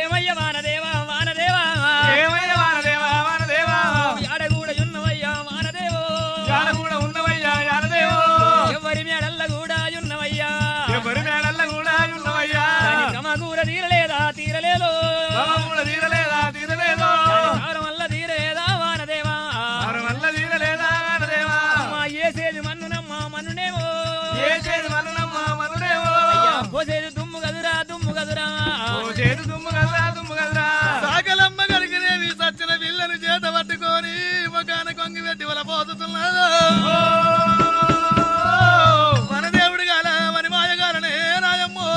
ఏమయ్య వానదేవా వానదేవా ఏమయ్య వానదేవా వానదేవా యాడగూడ ఉన్నవయ్యా వానదేవో యాడ కూడా ఉన్నవయ్యా యానదేవో ఎవరి మేడల్ల కూడా ఉన్నవయ్యా ఎవరి మేడల్ల కూడా ఉన్నవయ్యా దాని సమకూర తీరలేదా తీరలేదు తమ కూడా తీరలేదా తీరలేదో దాని కారం వల్ల తీరలేదా వానదేవా మరి వల్ల తీరలేదా వానదేవా అమ్మా ఏసేది మన్నునమ్మ మన్నునేమో ఏ చేతి మనునమ్మ మనుడేవో అయ్యా పోసేది దుమ్ము కదురా దుమ్ము కదురా ఓ చేతి దుమ్ము కదరా దుమ్ము కదరా సాగలమ్మ కలిగినేవి సచ్చిన పిల్లను చేత పట్టుకొని ఒకన కొంగి పెట్టి వల పోతున్నాడు మన దేవుడు గాల మన మాయగాలనే రాయమ్మో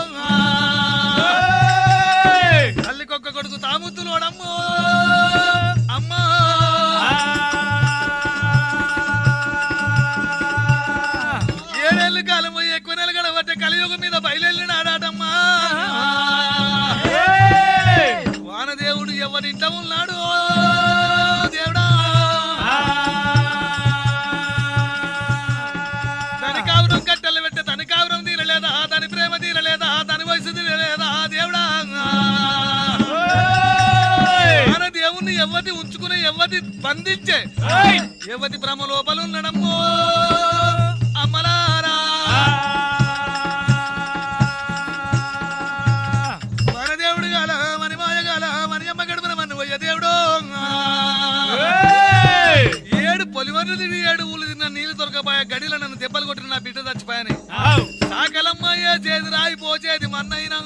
తల్లికొక్క కొడుకు తాముద్దులోడమ్మో అమ్మా ఏడేళ్ళు కాలం పోయి ఎక్కువ నెల గడబట్టే కలియుగం మీద బయలునాడాటమ్మా వానదేవుడు ఎవరింట ఉన్నాడు దేవుడా దాని కాపురం కట్టెలు పెట్టే తన కాపురం తీరలేదా దాని ప్రేమ తీరలేదా దాని వయసు తీరలేదా దేవుడా మన దేవుణ్ణి ఎవరి ఉంచుకుని ఎవరి బంధించే ఎవరి భ్రమ లోపల ఉండడమ్మో అమ్మలారా మన దేవుడు గాల మన మాయ గాల మన అమ్మ గడుపున మన పోయే దేవుడు ఏడు పొలిమర్లు తిని ఏడు ఊళ్ళు తిన్న నీళ్ళు దొరకపోయా గడిలో నన్ను దెబ్బలు కొట్టిన నా బిడ్డ చచ్చిపోయాని సాకలమ్మయ్యే చేది రాయి పోచేది మన్నైనా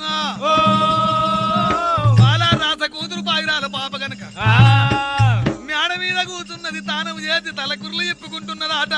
బాలా రాస కూతురు పాయిరాల పాప గనక మేడ మీద కూర్చున్నది తానం చేసి తలకుర్లు చెప్పుకుంటున్నది ఆట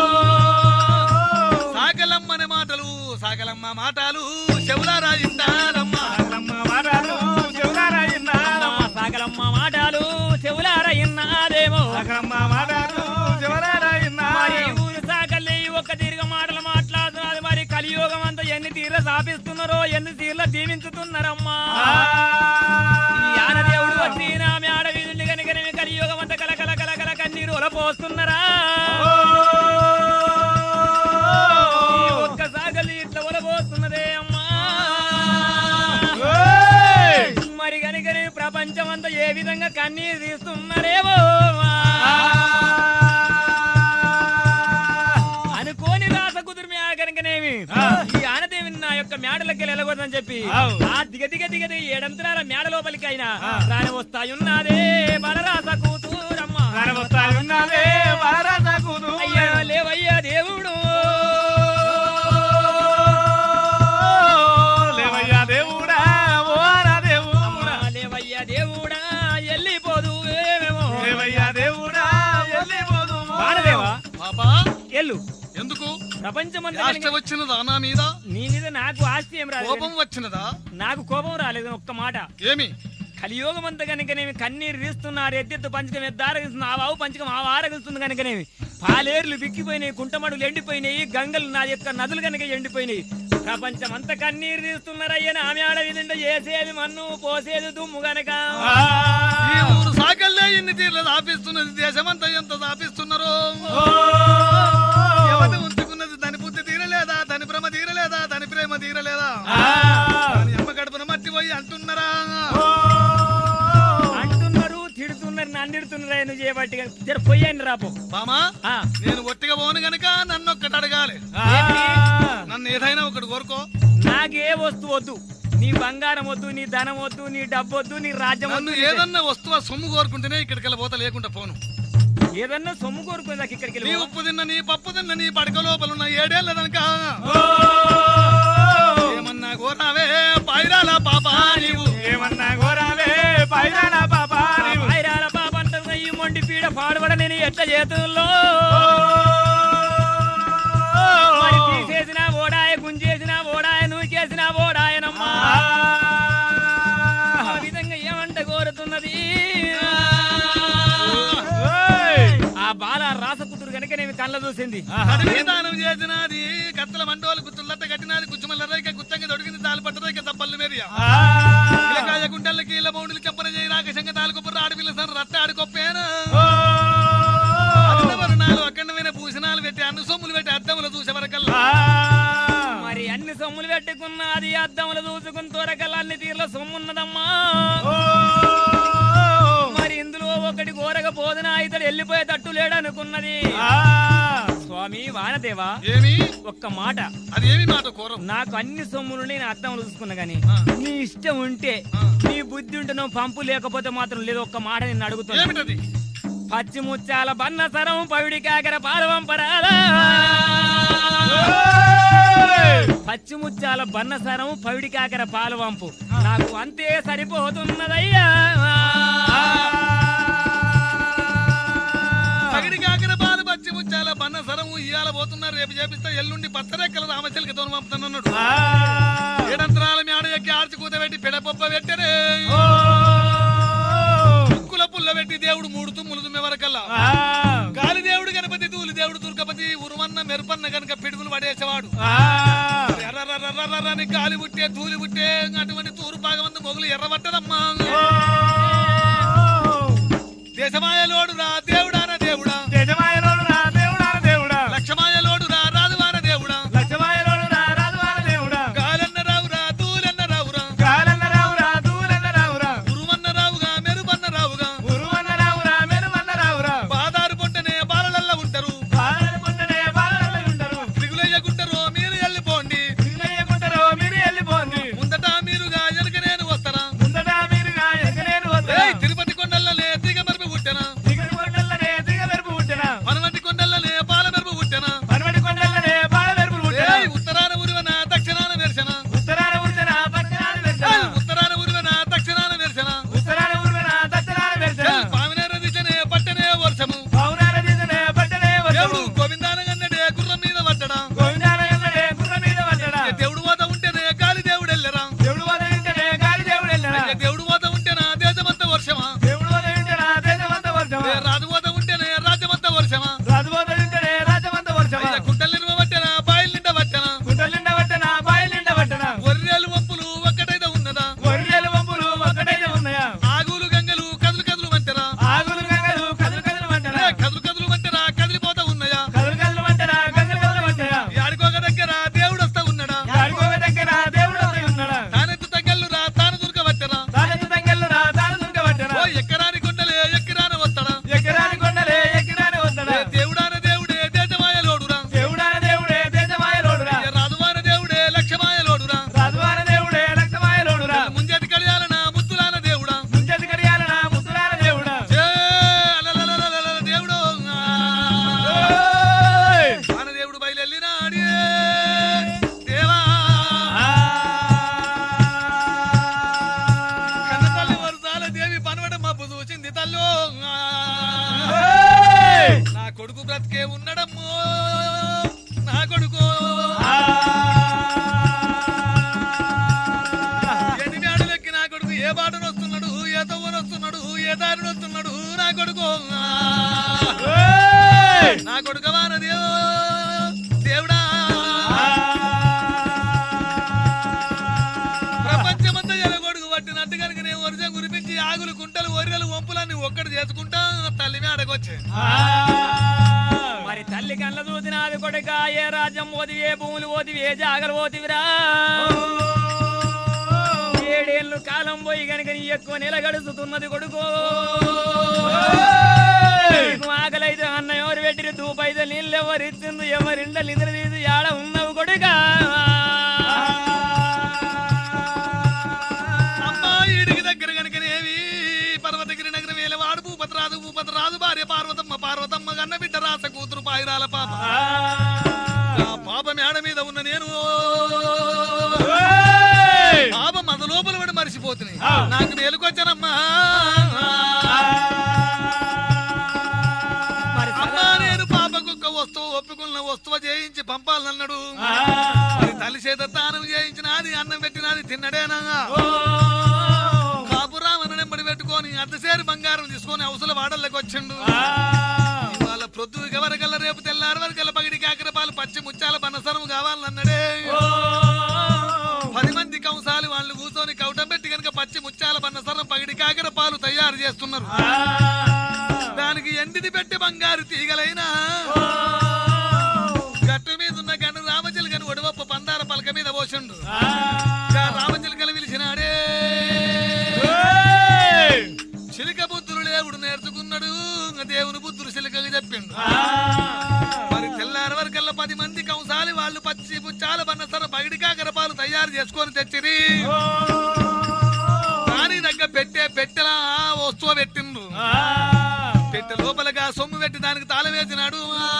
సాకలమ్మని మాటలు సాకలమ్మ మాటలు చెవులారా ఇంటారమ్మా మాటలు చెవులారా ఇన్నారమ్మ. అమ్మా సాగలమ్మ మాటలు చెవులార ఇన్నాదేమో సకలమ్మ మాటలు చెవులారా మరి ఇన్నారు ఊరు సాకల్లి ఒక్క తీరుగ మాటలు మాట్లాడుతున్నారు మరి కలియుగం అంతా ఎన్ని తీర్ల సాపిస్తున్నారో ఎన్ని తీర్ల దీవించుతున్నారమ్మా ఈ ఆనదేవుడు వచ్చి నా మేడ వీధుల్ని కనుక కలియుగం అంతా కల కల కల కల కన్నీరు ఒలపోస్తున్నారా ఈ ఒక్క సాగలి ఇట్లా ఒలపోతున్నదే అమ్మా మరి కనుక ప్రపంచం అంతా ఏ విధంగా కన్నీరు తీస్తున్నారేమో అనుకోని రాస కుదురు మే కనుకనేమి ఈ ఆనదేవిని నా యొక్క మేడలకి వెళ్ళకూడదని చెప్పి ఆవ్. ఆ దిగ దిగ దిగ దిగ ఏడంతరాల మేడ లోపలికి అయినా రాని వస్తాయున్నదే బలరాస కూతురమ్మ ఉన్నదే వరద కూదు అయ్యా లేవయ్యా దేవుడు లేవయ్యా దేవుడా ఓరా దేవుడా అమ్మా, లేవయ్యా దేవుడా ఎల్లిపోదు ఏమేమో లేవయ్యా దేవుడా వెళ్ళిపోదు వానదేవా పాపా ఎల్లు ఎందుకు ప్రపంచమంతా రాష్ట్ర కలిగి- వచ్చినదా నా మీద నీ మీద నాకు ఆస్తి ఏం రాలేదు కోపం వచ్చినదా నాకు కోపం రాలేదు ఒక్క మాట ఏమి కలియోగం అంతా కనుకనేమి కన్నీరు తీస్తున్నారు ఎత్తెత్తు పంచకం ఎద్దారగిస్తుంది ఆ వావు పంచకం ఆ వారగిస్తుంది కనుకనేమి పాలేర్లు బిక్కిపోయినాయి కుంటమడులు ఎండిపోయినాయి గంగలు నా యొక్క నదులు కనుక ఎండిపోయినాయి ప్రపంచం అంతా కన్నీరు తీస్తున్నారయ్యని ఆమె ఆడ విధంగా చేసేది మన్ను పోసేది దుమ్ము గనక ఈ ఊరు సాకల్లే ఇన్ని తీర్లు దాపిస్తున్నది దేశమంతా ఎంత దాపిస్తున్నారు ఎవరిని ఉంచుకున్నది దాని బుద్ధి తీరలేదా దాని భ్రమ తీరలేదా దాని ప్రేమ తీరలేదా దాని అమ్మ గడుపున మట్టి పోయి అంటున్నారా అంటున్నారు తిడుతున్నారు నందిడుతున్నారు నువ్వు చేయబట్టి జర పొయ్యండి రాపో బామా ఆ, నేను ఒట్టిగా పోను గనక నన్ను ఒక్కటి అడగాలి ఏంటి? నన్ను ఏదైనా ఒకటి కోరుకో నాకే వస్తువు వద్దు నీ బంగారం వద్దు నీ ధనం వద్దు నీ డబ్బు వద్దు నీ రాజ్యం నన్ను వద్దు ఏదన్నా వస్తువు సొమ్ము కోరుకుంటేనే ఇక్కడికి పోత లేకుండా పోను ఏదన్నా సొమ్ము కోరుకుంది నాకు ఇక్కడికి నీ వెళ్ళి ఉప్పు తిన్న నీ పప్పు తిన్న నీ పడక లోపల ఉన్న ఏడేళ్ళ దనక ఏమన్నా కోరావే పైరాల పాపా నీవు ఏమన్నా గోరావే పైరాల పాపా నీవు ఐరాల పాప అంటుంది ఈ మొండి పీడ పాడుబడ నేను ఎట్ల చేతుల్లో మరి తీసేసిన ఓడాయ గుంజేసిన ఓడాయ నూకేసిన ఓడాయనమ్మా ఆ విధంగా ఏమంట కోరుతున్నది ఆ బాల రాస కూతురు కనుక నేను కళ్ళ చూసింది అడవి దానం చేసినది కత్తల మండోలు గుత్తులట్ట కట్టినది కుచ్చుమల్ల రైక గుత్తంగా దొడిగింది తాలు పట్ట రైక తప్పల్లు మేరియా ఇలకాయ గుండెల కీల బౌండులు చెప్పన చేయి రాక శంగ తాలు కొప్పరు ఆడపిల్ల సన్ రట్ట ఆడుకొప్పేను అన్నవరణాలు అఖండమైన భూషణాలు పెట్టి అన్ని సొమ్ములు పెట్టి అద్దములు చూసే వరకల్లా మరి అన్ని సొమ్ములు పెట్టుకున్నది అద్దములు చూసుకుని తోరకల్లా అన్ని తీర్ల సొమ్మున్నదమ్మా ఓ లేడనుకున్నది ఆ, స్వామి వానదేవా ఏమి ఒక్క మాట అది ఏమి మాట కోరం నాకు అన్ని సొమ్ములు నేను అర్థం చూసుకున్నా గాని ఆ. నీ ఇష్టం ఉంటే ఆ. నీ బుద్ధి ఉంటే నువ్వు పంపు లేకపోతే మాత్రం లేదు ఒక్క మాట నేను అడుగుతున్నా ఏమిటది పచ్చి ముత్యాల బన్న సరం పవిడి కాకర పాలవంపరాలా పచ్చి ముత్యాల బన్న సరం పవిడి కాకర పాలవంపు నాకు అంతే సరిపోతున్నదయ్యా పగిడి కాకర పాలు పచ్చి ముచ్చాల బన్న సరము ఇయ్యాల పోతున్నారు రేపు చేపిస్తా ఎల్లుండి పచ్చరెక్కల రామచిలకతో పంపుతానన్నాడు ఆ, ఏడంతరాల మేడ ఎక్కి ఆర్చి కూత పెట్టి పెడపొప్ప పెట్టరే ఓ, ముక్కుల పుల్ల పెట్టి దేవుడు మూడు తుమ్ములు తుమ్మే వరకల్లా ఆ, గాలి దేవుడు గణపతి తూలి దేవుడు దుర్గపతి ఉరుమన్న మెరుపన్న గనక పిడుగులు పడేసేవాడు ఆ, ఎర్రని గాలి పుట్టే తూలి పుట్టే అటువంటి తూరు భాగమంది మొగులు ఎర్రబట్టదమ్మా ఓ, దేశమాయలోడు రా దేవుడాన దేవుడా యజమానుడు రా దేవుడా దేవుడా లక్షమాయలోడు రా రాజువాన దేవుడా లక్షమాయలోడు రా రాజువార దేవుడా గాలన్న రావురా తూలన్న రావురా కాలన్న రావురా దూలన్న రావురా ఉరుమన్న రావుగా మెరుపన్న రావుగా ఉరువన్న రావురా మెరుమన్న రావురా బాదారు పొంటనే బాలలల్ల ఉంటారు బాలనుకుంటనే బాలనల్ల ఉంటారు దిగులయ్యకుంటారు మీరు వెళ్ళిపోండి పిల్లయ్యకుంటారో మీరు వెళ్ళిపోండి ముందట మీరుగా ఎనక నేను వస్తానా ముందట మీరుగా ఎగనేరు వద్దా ఏయ్, తిరుపతి కొండల్లనే దిగ మెరుపు పుట్టెనా దిగడు కొండల్లనే దిగ మెరుపు పుట్టిన పనవటి కొండల్లనే పాల మెరుపు పుట్టెనా పనవడి కొండల్లనే బాల మెరుపు పుట్టిన ఏయ్, ఉత్తరాన ఉరివన దక్షిణాన మెరిసెన ఉత్తరాన ఉరిసిన దక్షిణాన వెరిసిన ఏయ్, ఉత్తరాన ఉరివన దక్షిణాన మెరిసెన ఉత్తరాన ఉరిసిన దక్షిణాన వెరిసిన ఏయ్, పామినేర దిశనే పట్టనే వర్షము పౌరాల దిశనే పట్టనే దేవుడు వచ్చాడు గోవిందాన గన్నడే గుర్రం మీద పట్టడా గోవిందాల ఎన్నడే గుర్ర మీద పడ్డడా ఏ దేవుడు పోత ఉంటేనే గాలి దేవుడు వెళ్ళరా దేవుడు వదలింటనే గాలి దేవుడు వెళ్ళరా ఏ దేవుడు పోత ఉంటేనా దేశమంతా వర్షమా దేవుడు వదలింటనా దేశమంత వర్షమా ఏ రాజు పోత ఉంటేనే రాజ్యమంతా వర్షమా రాజు వదలింటనే రాజమంత వర్షమా అయ్యా కుంటలు నిల్వ పట్టనా బాయిల నిండా పట్టనా గుంటల నిండా పట్టనా బాయిల నిండా పట్టనా ఒర్రెలు వంపులు ఒక్కటైతే ఉన్నదా గొర్రెలు వంపులు ఒక్కటైతే ఉన్నాయా ఆగులు గంగలు కదులు కదులు మంటరా ఆగులు గంగలు కదులు కదులు మంటనా ఏ కదులు కదులు మంటరా కదిలిపోతా ఉన్నాయా కదులు కదులు మంటనా గంగలు కదులు మంటనా ఆడికోక దగ్గర దేవుడు వస్తా ఉన్నాడా యాడికోక దగ్గర దేవుడు ఒకడు ఉన్నాడా తానెత్తు తగ్గలు రా తాను దుర్గ పట్టరా తానెత్తు తంగెళ్ళు రా తాను దుర్గ పట్టనా ఓ ఎక్కరాని కొండలే ఎక్కిరాన వస్తాడా ఎకరాని కొండలే ఎకిరాని వస్తాడా ఏ దేవుడాన దేవుడే దేశమాయలోడురా దేవుడాన దేవుడే దేశమాయలోడురా ఏ రాజువాన దేవుడే లక్ష్యమాయలోడురా రాజువాన దేవుడే రక్తమాయలోడురా ముంజటి కళ్యాణ ముద్దులాన దేవుడా ముంజతి కడియాలన ముద్దులాల దేవుడా ఏ అలలలలలల దేవుడు ఓయ్! వాన దేవుడు బయలెల్లినాడే దేవా కన్న తల్లి వరసాల దేవి పనవడ మబ్బు చూసింది తల్లు ఓయ్! నా కొడుకు బ్రతికే ఉన్నడమ్మో నా కొడుకు ఎన్ని మేడలెక్కి నా కొడుకు ఏ బాటను వస్తున్నాడు ఏ తవ్వను వస్తున్నాడు ఏ దారిని వస్తున్నాడు నా కొడుకు ఓయ్! నా కొడుకు వాన దేవు దేవుడా ప్రపంచమంతా ఎలగొడుగు పట్టినట్టు కనుక నేను వర్షం కురిపించి ఆగులు కుంటలు ఒర్రెలు వంపులన్నీ ఒక్కటి చేసుకుంటా తల్లి మేడకొచ్చే మరి తల్లి కళ్ళ చూసినాది కొడుక ఏ రాజ్యం పోతివి ఏ భూములు పోతివి ఏ జాగలు పోతివిరా ఏడేళ్ళు కాలం పోయి గనుక నీ ఎక్కువ నెల గడుస్తున్నది కొడుకు నీకు ఆకలైతే అన్న ఎవరు పెట్టిరు తూపైతే నీళ్ళు ఎవరు ఇచ్చింది ఎవరిండ నిద్ర తీసి ఆడ ఉన్నావు కొడుక అమ్మా ఈడికి దగ్గర కనుకనేవి పర్వతగిరి నగరం వేల వాడు భూపతిరాజు భూపతిరాజు భార్య పార్వతమ్మ పార్వతమ్మ గన్న బిడ్డ రాస కూతురు పాయిరాల పాప ఆ పాప మేడ మీద ఉన్న నేను పాప మద లోపల పడి మర్చిపోతున్నాయి నాకు మేలుకొచ్చానమ్మా మరి అమ్మా నేను పాపకు ఒక వస్తువు ఒప్పుకున్న వస్తువు చేయించి పంపాలన్నాడు మరి తల్లి చేత తానం చేయించినది అన్నం పెట్టినది తిన్నడేనా కాపురామని నెంబడి పెట్టుకొని అర్ధసేరు బంగారం తీసుకొని అవసల వాడల్లోకి వచ్చిండు ఇవాళ ప్రొద్దు ఎవరికల్లా రేపు తెల్లారి వరకల్లా పగిడి కాకర పాలు పచ్చి ముచ్చాల బనసరం కావాలన్నాడే పది మంది కంసాలు వాళ్ళు కూర్చొని కౌటం పెట్టి కనుక పచ్చి ముచ్చాల బన్నసరం పగిడి కాకర పాలు తయారు చేస్తున్నారు దానికి ఎండిది పెట్టి బంగారు తీగలైనా గట్టు మీద ఉన్న గను రామచిలుకను ఒడివప్ప పందార పలక మీద పోసిండు గా రామచిలుకలు పిలిచినాడే చిలుక బుద్ధులు దేవుడు నేర్చుకున్నాడు దేవుని బుద్ధులు చిలుకగా చెప్పి చెప్పిండు మరి తెల్లారి వరకల్లా పది మంది కంసాలి వాళ్ళు పచ్చి పుచ్చాల బన్నసర పగిడి కాకరపాలు తయారు చేసుకొని తెచ్చిరి దాని దగ్గర పెట్టే పెట్టెలా వస్తువు పెట్టిండ్రు పెట్టె లోపలగా సొమ్ము పెట్టి దానికి తాళం వేసినాడు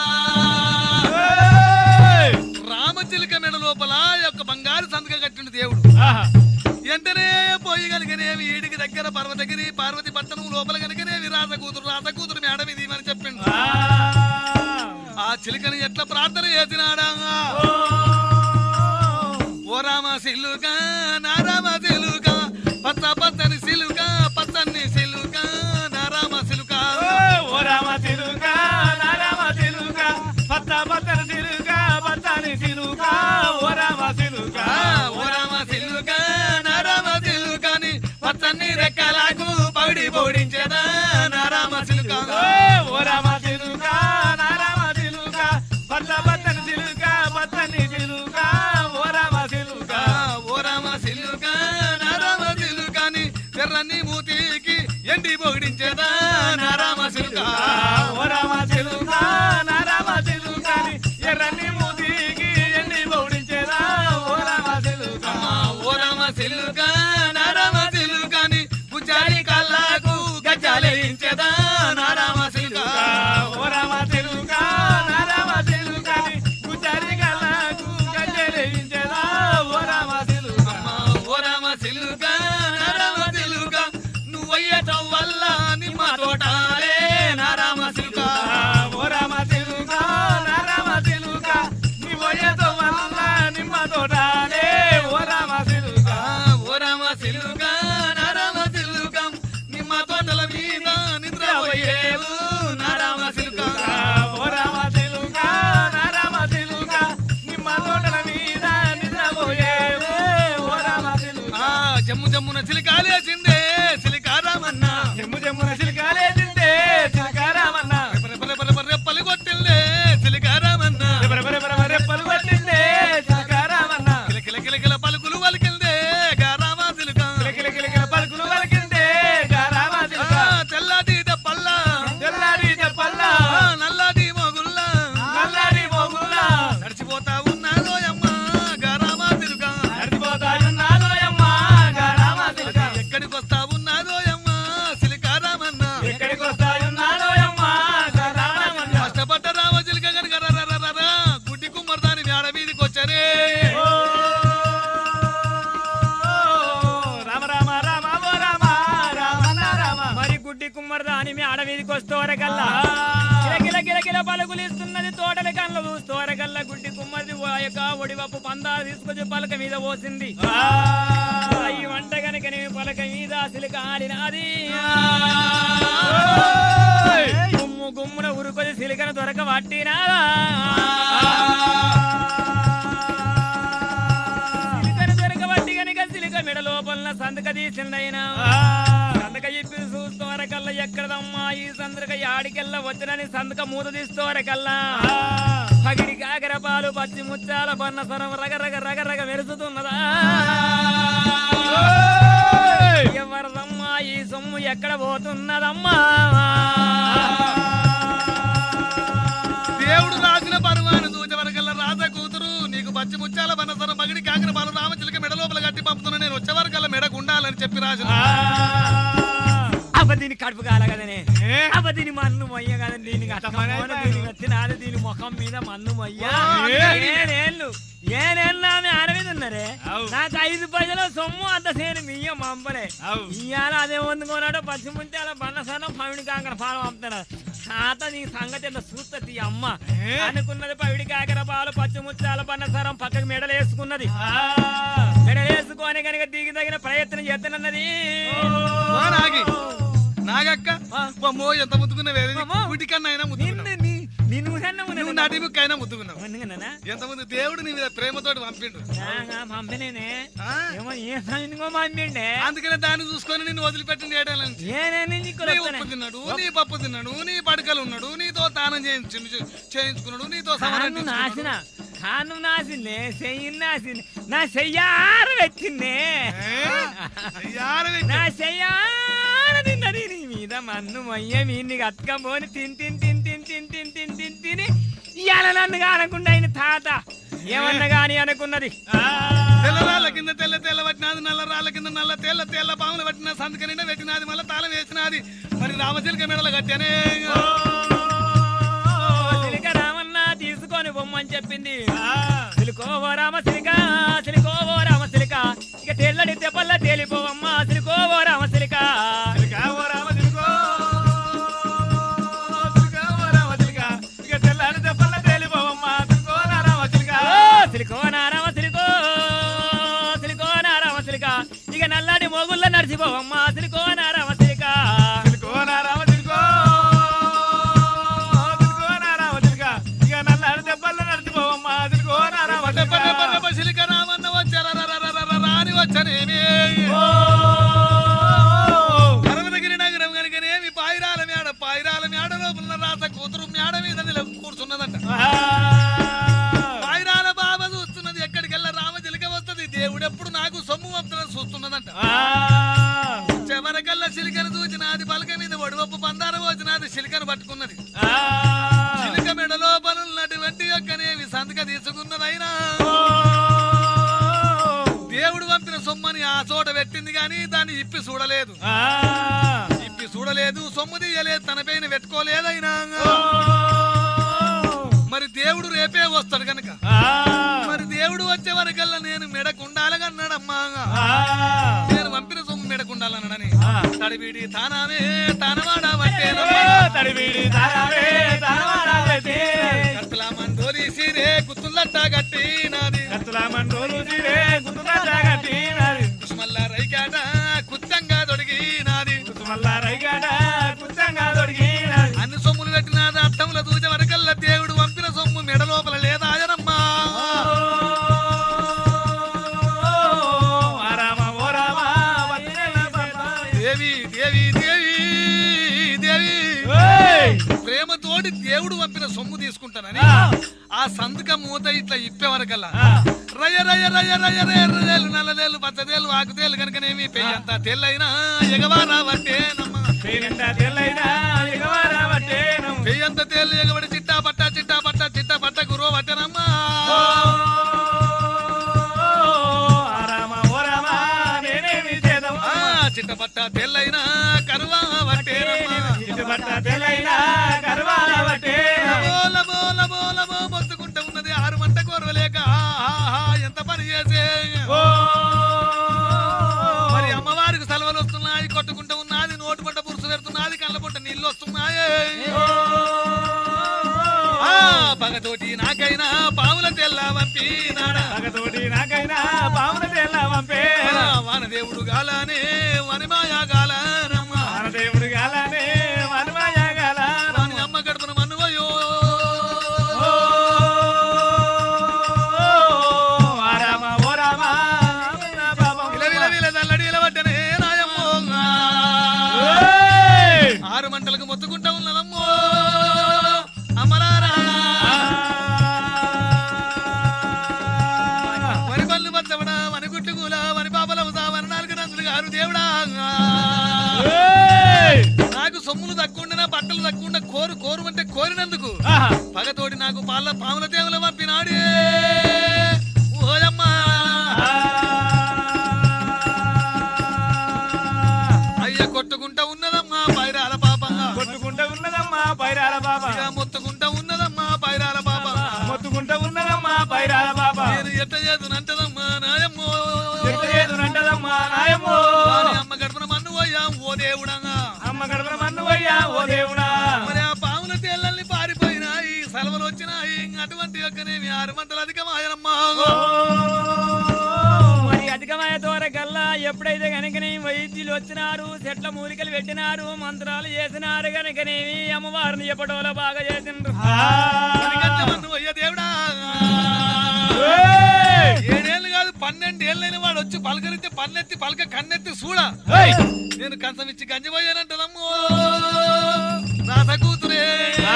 రామచిలుక మెడ లోపల యొక్క బంగారు సంతక కట్టిండు దేవుడు వెంటనే పోయి కనుకనేవి ఈడికి దగ్గర పర్వతగిరి పార్వతి పట్టణం లోపల కనుకనేవి రాత కూతురు రాత కూతురు మేడం ఇది అని చెప్పిండు ఆ చిలుకని ఎట్లా ప్రార్థన చేసినాడా ఓ రామ సిలుక నా రామ సిలుక పచ్చ పచ్చని సిలుక పచ్చని సిలుక నా రామ సిలుక ఓ రామ సిలుక నా రామ సిలుక పచ్చ పచ్చని సిలుక పచ్చని సిలుక ఓ రామ సిలుక ఆ, ఓ రామ సిలుక నా రామ సిలుకని పచ్చని రెక్కలకు పగిడి పోడించేదా నా రామ సిలుక ఓ రామ సిలుక నా రామ సిలుక పచ్చ పచ్చని సిలుక పచ్చని సిలుక ఓ రామ సిలుక ఆ, ఓ రామ సిలుక నా రామ సిలుకని ఎర్రని మూతికి ఎండి పొగిడించేదా నా రామ సిలుక ఓ రామ సిలుక నా రామ సిలుక ఎర్రని మూతికి ఎండి పౌడించేదా ఓ రామ సిలుక అమ్మా, ఓ రామ సిలుక నా రామ సిలుకని పుజారి కళ్ళకు గజ్జాలేయించేదా నా రామ సిలుక ఓ రామ సిలుక నా రామ సిలుక గుజారి కళ్ళకు గజ్జెలేయించేదా ఓ రామ సిలుక అమ్మా, ఓ రామ సిలుక నా రామ సిలుక నువ్వయ్యటం వల్ల నిమ్మ తోటాలే నా రామ సిలుక ఓ రామ సిలుక నా రామ సిలుక నీ వయతో వల్ల నిమ్మ తోటాలే ఓ రామ సిలుక ఆ, ఓ రామ సిలుక నా రామ సిలుక నిమ్మ తోటల మీద నిద్రపోయేవు నా రామ సిలుక ఓ రామ సిలుక నా రామ సిలుక నిమ్మ తోటల మీద నిద్రపోయేవే ఓ రామ సిలుక ఆ, జమ్ము జమ్మున చిలికాలేసిందే చిలికారామన్న జమ్ము జమ్మున సిలుకాలే తింటే సిలుకారామన్నా రెప్పలు కొట్టిందే చిలికారామన్న రెపరె రెపరె రెప్పలు పట్టిందే సిలుకారామన్నా కిల కిల కిల కిల పలుకులు వలికిందే గారామ చిలుక కిలకిల కిలకిల పలుకులు పలికిందే గారామా ఆ, సిలుక తెల్లటి దప్పల్ల తెల్లారి చెప్పల్లా ఆ, నల్లటి మొగుల్ల నల్లారి మొగుల్లా నడిచిపోతా ఉన్నాదో అమ్మ గారామ చిలుక నడిచిపోతాయున్నాదోయమ్మా గారామా సిలుక ఎక్కడికి వస్తా ఉన్నాదో అమ్మ చిలికారామన్న ఎక్కడికి వస్తాయున్నాదోయమ్మా గారామన్నా కష్టపడ్డ రామ చిలుక కనుక రరరరర, గుడ్డి కుమ్మర్దాని మేడ మీదకి వచ్చారే ఓ రామ రామ రామ ఓ రామ రామన్న రామ మరి గుడ్డి కుమ్మరిదా అని మీ అడవిదికి వస్తోరకల్లా గిల గిల గిల పలుకులు ఇస్తున్నది తోటల కళ్ళ చూస్తోరకల్లా గుడ్డి కుమ్మరిది ఓ యొక్క ఒడివప్పు పందాలు తీసుకొచ్చి పలక మీద పోసింది ఈ వంట గనక నీ పలక మీద సిలిక ఆడినాది గుమ్ము గుమ్మున ఉరుకొది సిలికను దొరక పట్టినాదా సిలికను దొరక పట్టి గనక సిలిక మెడ లోపల సంతక తీసిండైనా సందక చెప్పి చూస్తోరకల్లా ఎక్కడదమ్మా ఈ సందక యాడికెల్లా వచ్చినని సందక మూత తీస్తోరకల్లా పగిడి కాకరపాలు పచ్చి ముచ్చాల బన్న సరం రగ రగ రగ రగ మెరుస్తున్నదా ఎవరిదమ్మా ఈ సొమ్ము ఎక్కడ పోతున్నదమ్మా దేవుడు రాసిన పరువాను దూచవరకల్లా రాజ కూతురు నీకు పచ్చి ముత్యాల బనసరం పగిడి కాకిన పాలు రామచిలక మెడ లోపల కట్టి పంపుతున్నా నేను వచ్చేవరకల్లా మెడకు ఉండాలని చెప్పి రాసిన అబ్బ దీని కడుపు కాల కదనే అబ్బ దీని మన్ను మొయ్య కదా దీనికి అట్టమోన దీని వచ్చినాడు దీని ముఖం మీద మన్ను మొయ్య ఏనేళ్ళు ఏనేళ్ళు ఆమె అరవింది ఉన్నారే అవు. నాకు ఐదు పైసలు సొమ్ము అంత సేను మియ్య మంపలే అవు. ఇవాళ అదే వందుకున్నాడు పచ్చి ముంచాల బన్నసనం పవిడి కాకర పాలు పంపుతాడు తాత నీ సంగతి ఎంత చూస్తుంది అమ్మ ఏ? అనుకున్నది పవిడి కాకర పాలు పచ్చి ముచ్చాల బన్నసరం పక్కకి మెడలు వేసుకున్నది మెడలు వేసుకొని కనుక దిగి తగిన ప్రయత్నం చేస్తున్నది ఓ నాగి నాగక్క అమ్మో ఎంత ముద్దుకున్నావు అమ్మో. గుడికన్నా అయినా నిన్ను ముద్దుకున్నావు నీ- నిన్ను కన్నా నువ్వు నటి ముక్కైనా ముద్దుకున్నావు ఉన్నదన్నా ఎంత ముందు దేవుడు నీ మీద ప్రేమతోటి పంపిండు పంపినేనే ఆ? ఏమో ఏ సమయంలో పంపిండే అందుకనే దాన్ని చూసుకొని నిన్ను వదిలిపెట్టింది ఏడాలని ఏనే నుంచి ఇక్కడ నీ వస్తానే. ఉప్పు తిన్నాడు నీ పప్పు తిన్నాడు నీ పడకలు ఉన్నాడు నీతో తానం చేయించు చేయించుకున్నాడు నీతో కాను సమానం నాసిన కాను నాసిందే చెయ్యి నాసింది నా చెయ్యారు పెట్టిందే నా చెయ్యార తిన్నది నీ మీద మన్ను మొయ్య మీ నీకు అత్కపోని తిన్ తిన్ తిన్ తిన్ తిన్ తిన్ ఇవాళ నన్ను అనకుండా ఆయన తాత ఏమన్నా గాని అనుకున్నది తెల్ల రాళ్ళ కింద తెల్ల తెల్ల పట్టినది నల్ల రాళ్ళ కింద నల్ల తెల్ల తెల్ల పాములు పట్టిన సంతక నిండా పెట్టినది మళ్ళీ తాళం వేసినది మరి రామచిలక మెడలు కట్టానే సిలిక రామన్న తీసుకొని బొమ్మని చెప్పింది సిలికోవో రామ సిలిక సిలికోవో రామ సిలిక ఇక తెల్లడి తెప్పల్ల తేలిపోవమ్మ సిలికోవో రామ సిలిక ఓ, సిలికో నారామ సిలికో సిలికో నారామ సిలిక ఇక నల్లడి మోగుల్ల నడిచిపోవమ్మ సిలికో నారామ సిలిక సిలిక రామన్న వచ్చారా రాని వచ్చనేమి పర్వతగిరి నగరం కనుకనేమి పాయిరాల మేడ పాయిరాల మేడ లోపల రాత కూతురు మేడ మీద నిల కూర్చున్నదంట పాయిరాల బాబా చూస్తున్నది ఎక్కడికెళ్ళ రామ చిలిక వస్తది దేవుడు ఎప్పుడు నాకు సొమ్ము వంతులను చూస్తున్నదంట చివరకల్లా చిలికను చూచినది పలక మీద ఒడివప్పు పందార వచ్చినది చిలికను పట్టుకున్నది చిలుక మెడ లోపల ఉన్నటువంటి యొక్కనేమి సంతక తీసుకున్నదైనా దేవుడు పంపిన సొమ్మని ఆ చోట పెట్టింది గాని దాన్ని ఇప్పి చూడలేదు ఇప్పి చూడలేదు సొమ్ము తీయలేదు తన పైన పెట్టుకోలేదైనా మరి దేవుడు రేపే వస్తాడు గనక మరి దేవుడు వచ్చే వరకల్లా నేను మెడకుండాలగన్నాడమ్మా నేను పంపిన సొమ్ము మెడకుండాలన్నాడని తడిబిడి తానామే తానవాడా కత్తుల మందోరి సీరే గుత్తులట్ట కట్టి నాది కుసుమల్ల రైకాట కుత్తంగా దొడిగి నాది అన్ని సొమ్ములు పెట్టినాది అట్టముల దూచ వరకల్లా దేవుడు పంపిన సొమ్ము మెడ లోపల లేదా ఆయనమ్మా దేవి దేవి దేవి దేవి ప్రేమతోటి దేవుడు పంపిన సొమ్ము తీసుకుంటానని ఆ సంతకం మూత ఇట్లా ఇప్పే వరకల్లా రయ రయ రయ రయ రయ రయలు నల్లదేలు పచ్చదేలు ఆకుదేలు కనుకనేమి పెయ్యంత తెల్లైనా ఎగవారా వట్టేనమ్మ పెయ్యంత తేలు ఎగబడి చిట్టా పట్ట చిట్టా పట్ట చిట్టా పట్ట గురువ పట్టనమ్మా ఆ, చిట్ట పట్ట తెల్లైనా కరువా వట్టేనమ్మా బోల బోల బోల బో మొత్తుకుంటూ ఉన్నది ఆరు మంట కోరవలేక ఆహా ఎంత పని చేసే మరి అమ్మవారికి సెలవులు వస్తున్నాయి కొట్టుకుంటూ ఉన్నది నోటు పంట పురుసు పెడుతున్నది కళ్ళ పంట నీళ్ళు వస్తున్నాయి ఆ, పగతోటి నాకైనా పావుల తెల్ల వంపినాడా నాకైనా పావుల తెల్ల పంపే వానదేవుడు గాలానే వనిమాయా గాలానమ్మ దేవుడు గాలనే మనమాయ గాల వాని అమ్మ గడపన మన్నువయో రామ ఓ రామ నా పాపం విల విల విల నల్లడి ఇలవడ్డనే నాయమ్మో ఏయ్! ఆరు మంటలకు మొత్తుకుంటా ఉన్నదమ్మో అమ్మలారా వరి పళ్ళు పచ్చవడా వని గుట్లు కూల వని పాపలవుతా వని నాలుగు నందులు గారు దేవుడా ఏయ్! నాకు సొమ్ములు తక్కువ బట్టలు తక్కువ కోరు కోరు అంటే కోరినందుకు ఆహా! పగతోటి నాకు పాల పాముల దేవుల పంపినాడే ఓయమ్మా అయ్య కొట్టుకుంటా ఉన్నదమ్మా పైరాల పాప కొట్టుకుంటూ ఉన్నదమ్మా పైరాల బాబా ఇక మొత్తుకుంటా ఉన్నదమ్మా పైరాల పాప మొత్తుకుంటూ ఉన్నదమ్మా పైరాల బాబా నేను ఎట్ట చేతునంటదమ్మా నాయమ్మో ఎదురంటదమ్మా నాయమ్మో వాని అమ్మ గడపన మన్ను పోయా ఓ దేవుడంగా అమ్మ గడపన మన్నువయ్యా ఓ దేవుడా మరి ఆ పాముల తేళ్ళల్ని పారిపోయినాయి సెలవులు వచ్చినాయి అటువంటి యొక్కనేమి ఆరు మంటలు అధికమాయనమ్మా మరి అధికమైన దూర గల్లా ఎప్పుడైతే కనుకనే వైద్యులు వచ్చినారు చెట్ల మూలికలు పెట్టినారు మంత్రాలు చేసినారు కనుకనేమి అమ్మవారిని చెప్పడంలో బాగా చేసిండ్రు కనికట్ట మన్ను పోయ్య దేవుడా ఏయ్! ఏడేళ్ళు కాదు పన్నెండు ఏళ్ళైన వాడు వచ్చి పలకరిస్తే పన్నెత్తి పలక కన్నెత్తి చూడా ఏయ్! నేను కంచం ఇచ్చి గంజిపోయానంటదమ్మో రాస కూతురే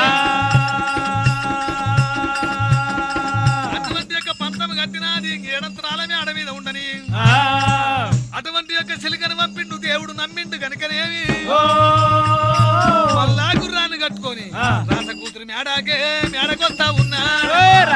అటువంటి యొక్క పంతం కట్టినాది ఏడంతరాలమే అడ మీద ఉండని ఆ! అటువంటి యొక్క సిలికను పంపిండు దేవుడు నమ్మిండు కనుకనేమి ఓ! మళ్ళా గుర్రాన్ని కట్టుకొని ఆ. రాస కూతురు మేడాకే మేడకొస్తా ఉన్నా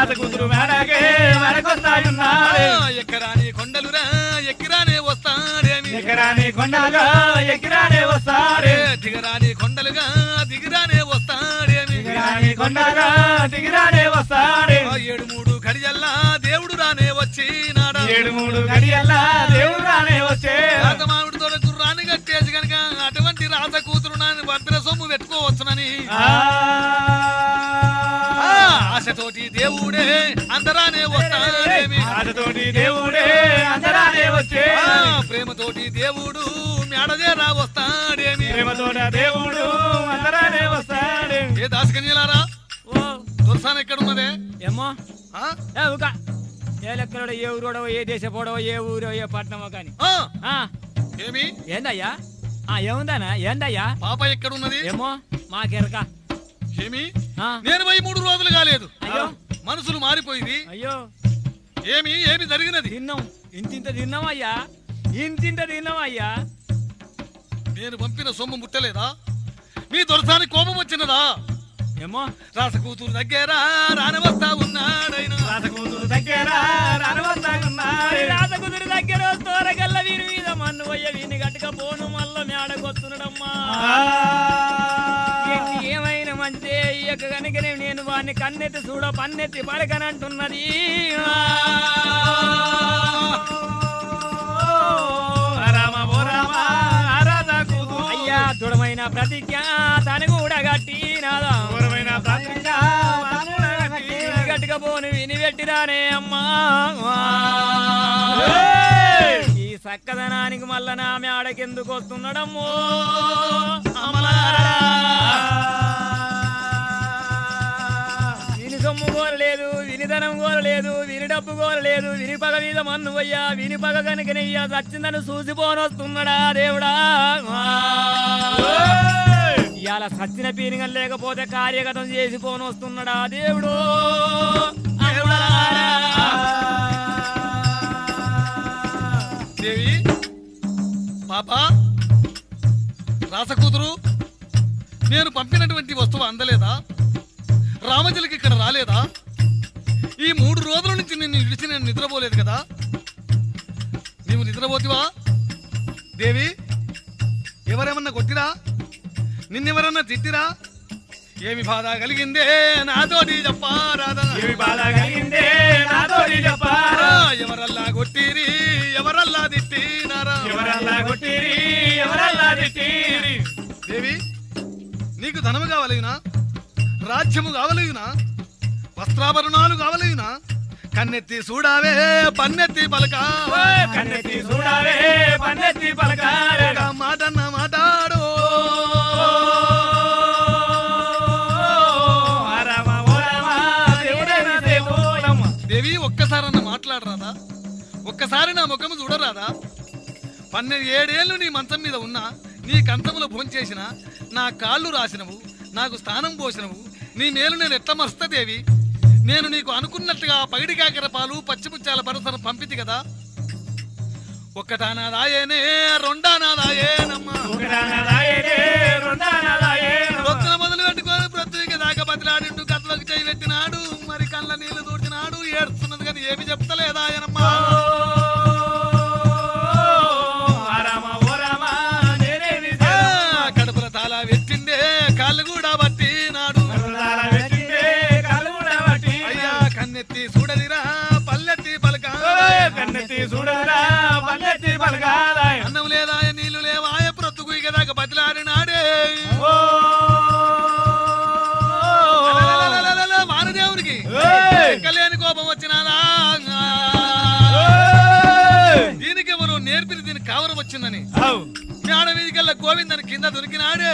రాజకూతురు మేడకే వరకొస్తాయున్నాడే ఎక్కరాని కొండలురా ఎక్కిరానే వస్తాడేమి ఎకరాని కొండలుగా ఎకిరానే వస్తాడే దిగరాని కొండలుగా దిగిరానే వస్తాడేమి ఎకరాని కొండగా దిగిరానే వస్తాడే ఆ ఏడు మూడు గడియల్లా దేవుడు రానే వచ్చినాడా ఏడు మూడు గడియల్లా దేవుడు రానే వచ్చే రాజమావిడి తోట గుర్రాన్ని కట్టేసి గనక అటువంటి రాజ కూతురు నాని భద్ర సొమ్ము పెట్టుకోవచ్చునని ఆ ఆ, ఆశతోటి దేవుడే అందరానే వస్తాడేమి రాజతోటి దేవుడే అందరానే వచ్చే ఆ, ప్రేమతోటి దేవుడు మేడజేరా వస్తాడేమి ప్రేమతోట దేవుడు అందరానే వస్తాడే ఏ దాసకన్యలారా ఓ దుర్సాన్ ఎక్కడున్నదే ఏమో ఆ? ఏ ఊక ఏ లెక్కలో ఏ ఊరోడో ఏ దేశపోడో ఏ ఊరో ఏ పట్టణమో కానీ ఆ, ఆ ఏమి ఏందయ్యా ఆ ఏముందానా ఏందయ్యా పాప ఎక్కడున్నది ఏమో మాకెరక ఏమి ఆ, నేను పోయి మూడు రోజులు కాలేదు అయ్యో మనసులు మారిపోయింది అయ్యో ఏమి ఏమి జరిగినది తిన్నాం ఇంతింత తిన్నామయ్యా ఇంతింత తిన్నామయ్యా నేను పంపిన సొమ్ము ముట్టలేదా మీ దొరసాని కోపం వచ్చినదా ఏమో రాస కూతురు దగ్గర రానవస్తా ఉన్నాడైనా రాజకూతురు దగ్గర రానవస్తాగున్నాడే రాజకుదురు దగ్గర తోరగల్ల వీరి మీద మన్ను పోయ వీని గట్టుక పోను మల్ల మేడకొస్తున్నాడమ్మా ఎన్ని ఏమైనా మంచిదే ఈ యొక్క కనుకనే నేను వాడిని కన్నెత్తి చూడ పన్నెత్తి పడకనంటున్నది రామ ఓ రామ రాజకూతురు అయ్యా దృఢమైన ప్రతిజ్ఞ తను కూడా గట్టినాదా ఘోరమైన ప్రార్థన వానుడగట్టి. గట్టుక పోను విని పెట్టిరానే అమ్మా ఏయ్! ఈ చక్కదనానికి మళ్ళా నా మేడకెందుకు వస్తున్నాడమ్మో అమలారా. విని సొమ్ము కోరలేదు విని ధనం కోరలేదు విని డబ్బు కోరలేదు విని పగ మీద మన్ను అయ్యా విని పగ కనుకనయ్యా సచ్చిందని చూసిపోనొస్తున్నాడా దేవుడా ఏయ్! ఇవాళ సచ్చిన పీనిగం లేకపోతే కార్యగతం చేసిపోను వస్తున్నాడా దేవుడు దేవి పాప రాస కూతురు నేను పంపినటువంటి వస్తువు అందలేదా రామజలికి ఇక్కడ రాలేదా ఈ మూడు రోజుల నుంచి నిన్ను విడిచి నేను నిద్రపోలేదు కదా నీవు నిద్రపోతివా దేవి ఎవరేమన్నా కొట్టిరా నిన్నెవరన్నా తిట్టిరా ఏమి బాధ కలిగిందే నాతోటి చెప్పారాదా ఏమి బాధ కలిగిందే నాతోటి చెప్పారా ఎవరల్లా కొట్టిరి ఎవరల్లా తిట్టినారా ఎవరల్లా కొట్టిరి ఎవరల్లా తిట్టిరి దేవి నీకు ధనము కావలేనా రాజ్యము కావలేనా వస్త్రాభరణాలు కావలేనా కన్నెత్తి చూడావే పన్నెత్తి పలకావే కన్నెత్తి చూడాలే పన్నెత్తి పలకాలే ఒక మాటన్న మాటాడు రామ ఓ రామ దేవుడైన దేవుడమ్మ దేవి ఒక్కసారన్న మాట్లాడరాదా ఒక్కసారి నా ముఖము చూడరాదా పన్నెండు ఏడేళ్ళు నీ మంచం మీద ఉన్నా నీ కంచములో భోంచేసిన నా కాళ్ళు రాసినవు నాకు స్థానం పోసినవు నీ మేలు నేను ఎట్లా మస్త దేవి నేను నీకు అనుకున్నట్టుగా పగిడి కాకర పాలు పచ్చిపుచ్చాల పరసను పంపితి కదా ఒక్కటానాదాయేనే రెండానాదాయేనమ్మా ఒకటానదాయనే రెండానదాయే రొక్కన మొదలు పెట్టుకొని ప్రత్యేక దాకా బతిలాడిండు కథలకు చేయి పెట్టినాడు మరి కళ్ళ నీళ్లు దూడినాడు ఏడుస్తున్నది కానీ ఏమి చెప్తలేదా ఆయనమ్మా రామ ఓ రామ నేనేమి ఆ, కడుపుల తాళ పెట్టిండే కాళ్ళు కూడా పట్టినాడు కరుణాల పెట్టిందే కలుగుడ బట్టి అయ్యా కన్నెత్తి చూడదిరా పల్లెత్తి పలక కన్నెత్తి చూడరా పల్లెత్తి పలకాలాయ అన్నం లేదా నీళ్లు లేవాయ ప్రొత్తుకు ఇకదాకా బతిలాడినాడే అలలలలలల, వానదేవునికి ఏయ్! ఎక్కలేని కోపం వచ్చినాదా దీనికి ఎవరు నేర్పిన దీనికి కావరం వచ్చిందని మేడ మీదికెళ్ళ గోవిందని కింద దొరికినాడే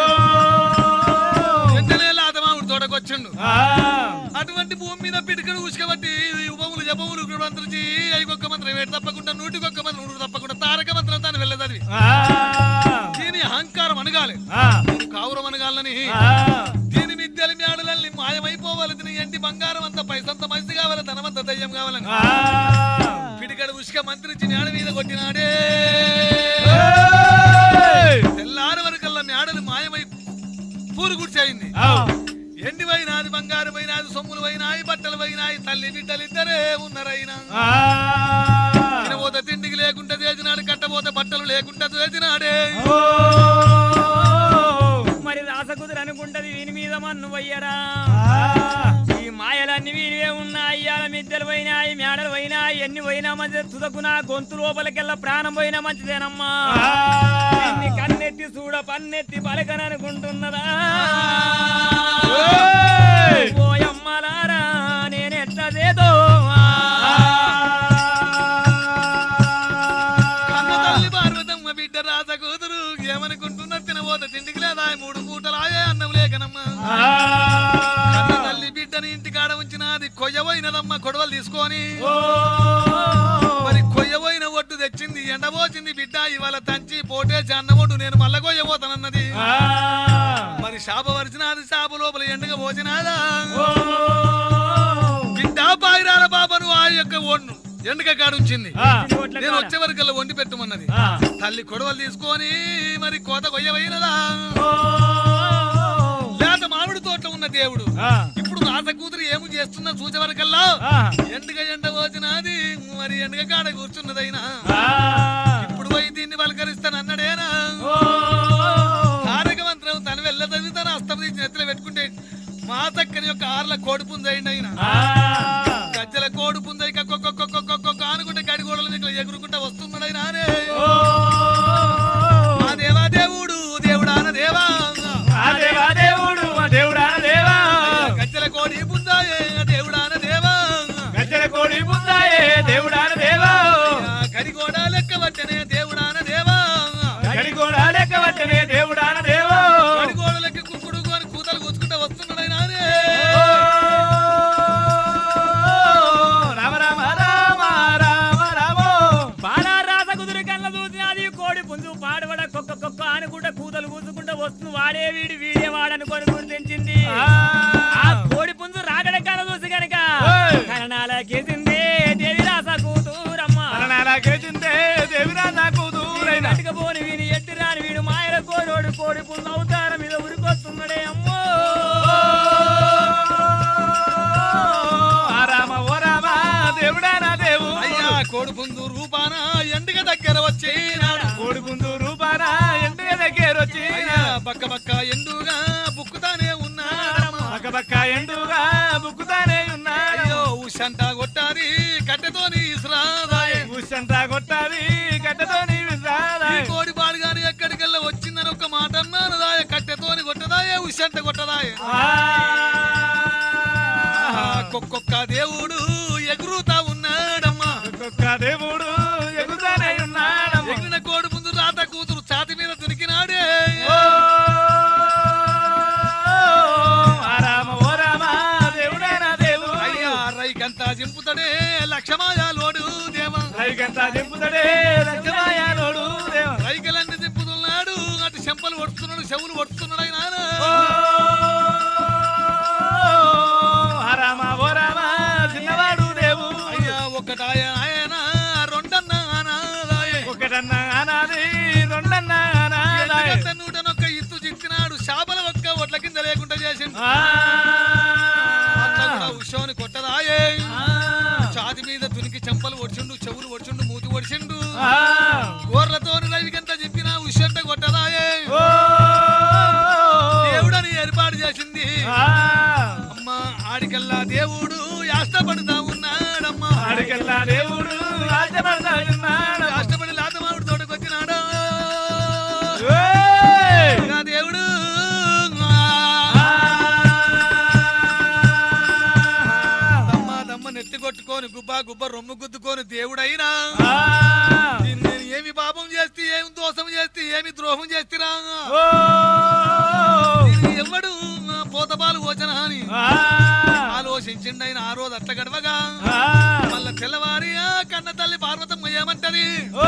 వెంటనే లాతమాముడు తోటకొచ్చిండు అటువంటి భూమి మీద పిడికడు ఉసుకబట్టి ఉపములు జపములు మంత్రించి ఐకొక్క మంత్రం ఏడు తప్పకుండా నూటికొక్క మంత్రం నూరు తప్పకుండా తారక మంత్రం తాను వెళ్ళదది దీని అహంకారం అనగాలి దీని కావురం అనగాలని దీని విద్యలు మేడలన్నీ మాయమైపోవాలి దీని ఎండి బంగారం అంత పైసంత మంచి కావాలి ధనమంత దయ్యం కావాలని పిడికడు ఉసుక మంత్రించి మేడ మీద కొట్టినాడే తెల్లారి వరకల్లా మేడలు మాయమై పూరు గుడిచేయింది ఎండి పోయినాది బంగారు పోయినాది సొమ్ములు పోయినాయి బట్టలు పోయినాయి ఉన్నాయి తల్లి బిడ్డలిద్దరే ఉన్నారైనా ఆ. తినబోతే తిండికి లేకుండా చేసినాడు కట్టబోతే బట్టలు లేకుండా చేసినాడే ఓ. మరి రాసకుదురు అనుకుంటది వీని మీద మన్ను పోయ్యరా ఆ. ఈ మాయలన్నీ వీనివే ఉన్నాయి ఇయ్యాల మిద్దెలు పోయినాయి మేడలు పోయినాయి ఎన్ని పోయినా మంచిది తుదకు నా గొంతు లోపలికెళ్ళ ప్రాణం పోయినా మంచిదేనమ్మా ఆ. ఎన్ని కన్నెత్తి చూడ పన్నెత్తి పలకననుకుంటున్నదా ఓయ్. ఓయమ్మలారా నేనెట్టదేదో కన్న తల్లి పార్వతమ్మ బిడ్డ రాజ కూతురు ఏమనుకుంటున్నా తినబోతే తిండికి లేదా మూడు పూటలాయే అన్నం లేకనమ్మా ఆ. కన్న తల్లి బిడ్డని ఇంటికాడ ఉంచినది కొయ్యబోయినదమ్మ కొడవలు తీసుకొని ఓ. మరి కొయ్యబోయిన ఒడ్డు తెచ్చింది ఎండబోచింది బిడ్డ ఇవాళ తంచి పోటేసి అన్న ఒడ్డు నేను మల్ల కొయ్యబోతానన్నది ఆ. మరి శాప వరిచినది శాప లోపల ఎండగా పోచినాదా ఓ. బిడ్డ పాయిరాల బాబను ఆ యొక్క ఒడ్డు ఎండక కాడుంచింది ఆ. నేను వచ్చే వరకల్లా వండి పెట్టమన్నది ఆ. తల్లి కొడవలు తీసుకొని మరి కోత కొయ్యబోయినదా ఓ. లేత మామిడి తోట ఉన్న దేవుడు ఆ. ఇప్పుడు రాత కూతురు ఏమి చేస్తున్నా చూసే వరకల్లా ఆ. ఎండగ ఎండ వచ్చినది మరి ఎండగ కాడ కూర్చున్నదైనా ఆ. ఇప్పుడు పోయి దీన్ని పలకరిస్తాను అన్నాడేనా ఓ. తారక మంత్రం తన వెళ్ళ చదివి తన అస్తమతి నెత్తిలో పెట్టుకుంటే మా చక్కని యొక్క ఆర్ల కోడి పుంజైండి ఆయన ఆ. గజ్జల కోడి పుంజై కొక్కొక్కొక్కొక్కొక్కొక్క ఆనుకుంటే గడి గోడల మీద ఎగురుకుంటా వస్తున్నాడైనా ఓ. మా దేవా దేవుడు దేవుడాన దేవా ఆ దేవా దేవుడు మా దేవుడా దేవా గజ్జల కోడి పుంజాయే దేవుడాన దేవా గజ్జల కోడి బుద్ధాయే దేవుడా దేవా గడి గోడ లెక్క పట్టనే దేవుడాన దేవా గడి కూడా లెక్క వచ్చనే దేవుడా దేవా గడి గోడ లెక్క కుక్కుడు అని కూతలు కూర్చుకుంటా వస్తున్నాడైనా రామ రామ రామ రామ రామో బాలా రాసకుదురు కళ్ళ చూసినది కోడి పుంజు పాడబడ కుక్క కుక్క అనుకుంటా కూతలు కూసుకుంటా వస్తుంది వాడే వీడు వీడే వాడనుకొని గుర్తించింది ఆ కోడి పుంజు రాగడ కళ్ళ చూసి గనక ఓయ్. కరణాలకేసింది దేవి రాస కూతురమ్మ నాకేసిందే దేవిరా నాకు దూరైన కట్టుకపోని వీని ఎట్టి రాని వీడు మాయల కోరోడు కోడి పుంజు అవతారం మీద ఉరికొస్తున్నాడే అమ్మో ఆ రామ ఓ రామ దేవుడా నా దేవు అయ్యా కోడి పుంజు రూపాన ఎండుగ దగ్గర వచ్చినాడు కోడి పుందు రూపాన ఎండిగా దగ్గర వచ్చి అయ్యా బక్క బక్క ఎండుగా బుక్కుతానే ఉన్నాడమ్మా పక్క పక్క ఎండుగా బుక్కుతానే ఉన్నాడు అయ్యో ఉషంట కొట్టాది కట్టెతోని ఇసురాదాయే ఉషంతా కొట్టాలి గడ్డతోని ఈ విసారాయ్. కోడి పాడుగాని ఎక్కడికెళ్ళ వచ్చిందని ఒక మాట అన్నాను దాయ కట్టెతోని కొట్టదాయే ఉషంట కొట్టదాయే ఆ. ఒక్కొక్క దేవుడు ఎగురుతా ఉన్నాడమ్మా ఒక్కొక్క దేవుడు ఎగుతానే ఉన్నాడమ్మ. ఎగిరిన కోడి ముందు రాత కూతురు ఛాతి మీద దునికినాడే ఓ. ఆ రామ ఓ రామ దేవుడా నా దేవు అయ్యా రైకంతా చింపుతాడే లక్షమాయాలోడు దేవా రైకంతా దింపుతాడే లక్ష్మయ్యనోడు దేవ రైకలన్నీ దింపుతున్నాడు అటు చెంపలు కొడుతున్నాడు చెవులు కొడుతున్నాడు ఆయన ఓ. ఆ రామ ఓ రామ చిన్నవాడు దేవు అయ్యా ఒకటాయ ఆయన రెండన్న అనాదాయే ఒకటన్నా అనాది రెండన్నా అనాదాయ్. ఎందుకంటే నూటనొక్క ఇత్తు చిక్కినాడు శాపల ఒక్క ఒట్ల కింద లేకుండా చేసిండు ఆ. అట్లా కూడా ఉషోని కొట్టదాయే ఆ. ఛాతి మీద దునికి చెంపలు ఒడిచిండు చెవులు ఒడిచిండు మూతి ఒడిచిండు ఆ. గోర్లతో రవికంతా చెప్పిన ఉషంట కొట్టదాయే ఓ. దేవుడని ఏర్పాటు చేసింది ఆ. అమ్మ ఆడికల్లా దేవుడు యాష్టపడుతా ఉన్నాడమ్మా ఆడికెల్లా దేవుడు ఆశపడతా ఉన్నాడు. యాష్టపడి లాతమావిడి తోటకు వచ్చినాడు ఏయ్! నా దేవుడు ఆ. దమ్మ దమ్మ నెత్తి కొట్టుకొని గుబ్బ గుబ్బ రొమ్ము గుద్దుకొని దేవుడైనా ఆ. దీన్ని నేను ఏమి పాపం చేస్తే ఏమి దోషం చేస్తే ఏమి ద్రోహం చేstiరా ఓ. దీనికి ఎవడు పోతపాలు పోచన అని ఆ. ఆలోచించిండు ఆయన ఆ రోజు అట్ల గడవగా ఆ. మళ్ళా తెల్లవారి ఆ కన్న తల్లి పార్వతమ్మ ఏమంటది ఓ.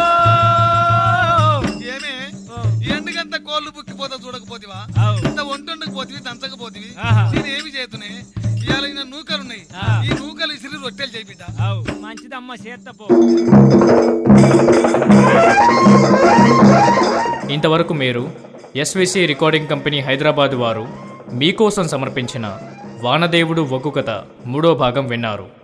ఏమే ఎందుకంత కోళ్ళు బుక్కిపోతా చూడకపోతివా అవు. ఇంత ఒంటుండకు పోతివి దంచకపోతివి ఆహా. నేను ఏమి చేతునే ఇవాళ ఈయన నూకలున్నాయి ఆ. ఈ నూకలు ఇసిరి రొట్టెలు చేయి బిడ్డ అవు. మంచిదమ్మ చేత్తపో ఇంతవరకు మీరు ఎస్విసి రికార్డింగ్ కంపెనీ హైదరాబాద్ వారు మీకోసం సమర్పించిన వానదేవుడు ఒగ్గు కథ మూడో భాగం విన్నారు